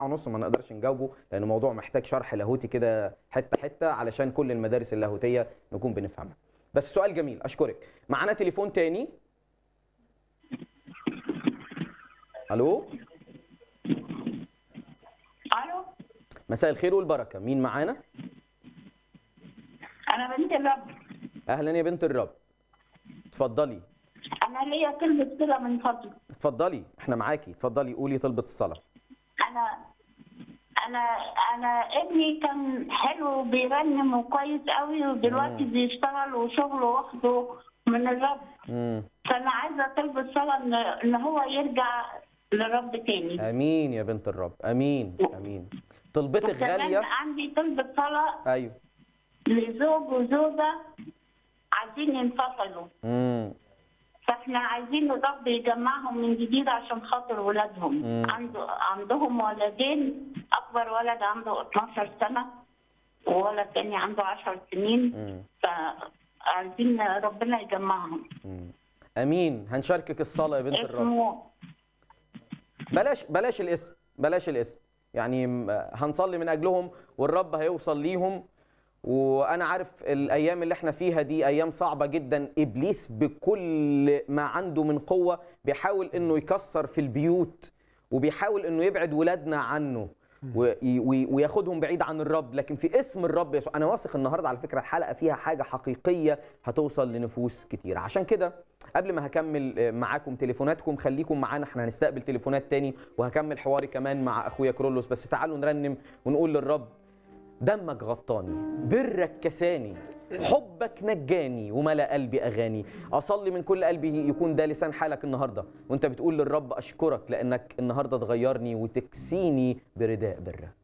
ونص ما نقدرش نجاوبه لان الموضوع محتاج شرح لاهوتي كده حته حته علشان كل المدارس اللاهوتيه نكون بنفهمها بس سؤال جميل اشكرك معانا تليفون تاني الو الو مساء الخير والبركه مين معانا انا بنت الرب اهلا يا بنت الرب اتفضلي انا ليا كلمه صله من فضلك اتفضلي احنا معاكي اتفضلي قولي طلبه الصلاه انا انا انا ابني كان حلو وبيرنم وكويس قوي ودلوقتي بيشتغل وشغله واخده من الرب امم فانا عايزه طلب صلاه ان ان هو يرجع للرب تاني امين يا بنت الرب امين امين طلبتك وكمان غاليه عندي طلب صلاه ايوه لزوج وزوجه عايزين ينفصلوا امم فاحنا عايزين الرب يجمعهم من جديد عشان خاطر ولادهم مم. عنده عندهم ولدين اكبر ولد عنده 12 سنه وولد تاني عنده 10 سنين امم فعايزين ربنا يجمعهم مم. امين هنشاركك الصلاه يا بنت الرب اسمه بلاش بلاش الاسم بلاش الاسم يعني م- هنصلي من اجلهم والرب هيوصل ليهم وانا عارف الايام اللي احنا فيها دي ايام صعبه جدا ابليس بكل ما عنده من قوه بيحاول انه يكسر في البيوت وبيحاول انه يبعد ولادنا عنه وي- وي- وياخدهم بعيد عن الرب لكن في اسم الرب يسوع انا واثق النهارده على فكره الحلقه فيها حاجه حقيقيه هتوصل لنفوس كتير عشان كده قبل ما هكمل آه، معاكم تليفوناتكم خليكم معانا احنا هنستقبل تليفونات تاني وهكمل حواري كمان مع اخويا كرولوس بس تعالوا نرنم ونقول للرب دمك غطاني برك كساني حبك نجاني وملا قلبي اغاني اصلي من كل قلبي يكون ده لسان حالك النهارده وانت بتقول للرب اشكرك لانك النهارده تغيرني وتكسيني برداء برك